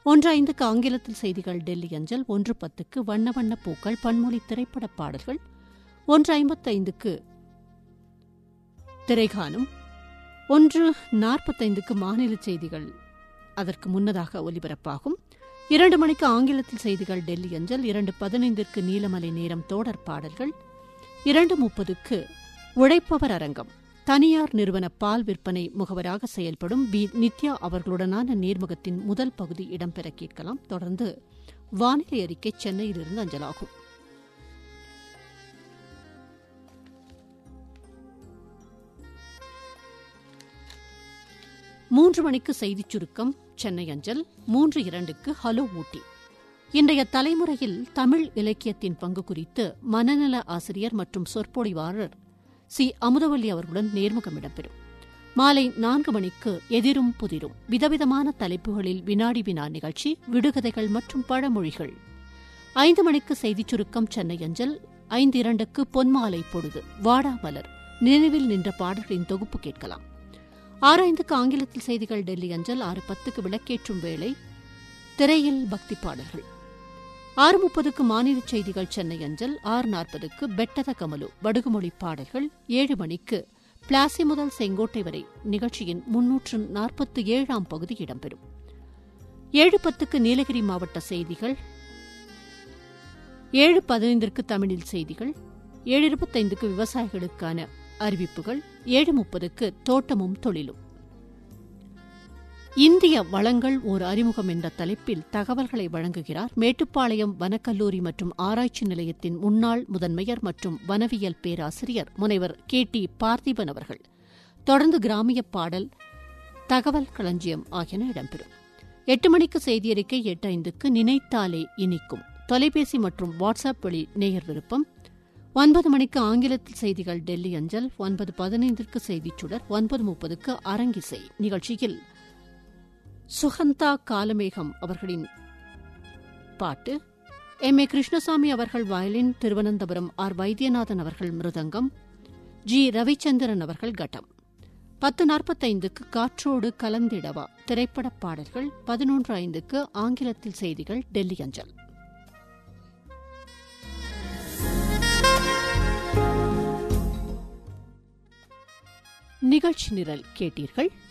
ஒன்று ஐந்துக்கு ஆங்கிலத்தில் செய்திகள் டெல்லி அஞ்சல் ஒன்று பத்துக்கு வண்ண வண்ண பூக்கள் பன்மொழி திரைப்பட பாடல்கள் ஒன்று ஐம்பத்தைந்துக்கு திரைகாணும் ஒன்று நாற்பத்தைந்துக்கு மாநில செய்திகள் அதற்கு முன்னதாக ஒலிபரப்பாகும் இரண்டு மணிக்கு ஆங்கிலத்தில் செய்திகள் டெல்லி அஞ்சல் இரண்டு பதினைந்திற்கு நீலமலை நேரம் தோடர் பாடல்கள் இரண்டு முப்பதுக்கு உழைப்பவர் அரங்கம் தனியார் நிறுவன பால் விற்பனை முகவராக செயல்படும் பி நித்யா அவர்களுடனான நேர்முகத்தின் முதல் பகுதி இடம்பெற கேட்கலாம் தொடர்ந்து வானிலை அறிக்கை சென்னையிலிருந்து அஞ்சலாகும் மூன்று மணிக்கு செய்திச் சுருக்கம் சென்னை அஞ்சல் மூன்று இரண்டுக்கு ஹலோ ஊட்டி இன்றைய தலைமுறையில் தமிழ் இலக்கியத்தின் பங்கு குறித்து மனநல ஆசிரியர் மற்றும் சொற்பொழிவாளர் சி அமுதவல்லி அவர்களுடன் நேர்முகம் இடம்பெறும் மாலை நான்கு மணிக்கு எதிரும் புதிரும் விதவிதமான தலைப்புகளில் வினாடி வினா நிகழ்ச்சி விடுகதைகள் மற்றும் பழமொழிகள் ஐந்து மணிக்கு செய்திச் சுருக்கம் சென்னை அஞ்சல் ஐந்து இரண்டுக்கு பொன்மாலை பொழுது வாடாமலர் நினைவில் நின்ற பாடல்களின் தொகுப்பு கேட்கலாம் ஆறு ஐந்துக்கு ஆங்கிலத்தில் செய்திகள் டெல்லி அஞ்சல் ஆறு பத்துக்கு விளக்கேற்றும் வேளை திரையில் பக்தி பாடல்கள் ஆறு முப்பதுக்கு மாநில செய்திகள் சென்னை அஞ்சல் ஆறு நாற்பதுக்கு பெட்டத கமலு வடுகுமொழி பாடல்கள் ஏழு மணிக்கு பிளாசி முதல் செங்கோட்டை வரை நிகழ்ச்சியின் முன்னூற்று நாற்பத்தி ஏழாம் பகுதி இடம்பெறும் ஏழு பத்துக்கு நீலகிரி மாவட்ட செய்திகள் ஏழு பதினைந்திற்கு தமிழில் செய்திகள் ஏழு இருபத்தைந்துக்கு விவசாயிகளுக்கான அறிவிப்புகள் ஏழு முப்பதுக்கு தோட்டமும் தொழிலும் இந்திய வளங்கள் ஓர் அறிமுகம் என்ற தலைப்பில் தகவல்களை வழங்குகிறார் மேட்டுப்பாளையம் வனக்கல்லூரி மற்றும் ஆராய்ச்சி நிலையத்தின் முன்னாள் முதன்மையர் மற்றும் வனவியல் பேராசிரியர் முனைவர் கே டி பார்த்திபன் அவர்கள் தொடர்ந்து கிராமிய பாடல் தகவல் களஞ்சியம் ஆகியன இடம்பெறும் எட்டு மணிக்கு செய்தியறிக்கை எட்டு ஐந்துக்கு நினைத்தாலே இனிக்கும் தொலைபேசி மற்றும் வாட்ஸ்அப் வழி நேயர் விருப்பம் ஒன்பது மணிக்கு ஆங்கிலத்தில் செய்திகள் டெல்லி அஞ்சல் ஒன்பது பதினைந்திற்கு செய்திச் சுடர் ஒன்பது முப்பதுக்கு அரங்கிசை நிகழ்ச்சியில் சுகந்தா காலமேகம் அவர்களின் பாட்டு எம் ஏ கிருஷ்ணசாமி அவர்கள் வயலின் திருவனந்தபுரம் ஆர் வைத்தியநாதன் அவர்கள் மிருதங்கம் ஜி ரவிச்சந்திரன் அவர்கள் கட்டம் பத்து நாற்பத்தைந்துக்கு காற்றோடு கலந்திடவா திரைப்படப் பாடல்கள் பதினொன்று ஐந்துக்கு ஆங்கிலத்தில் செய்திகள் டெல்லி அஞ்சல் நிகழ்ச்சி நிரல் கேட்டீர்கள்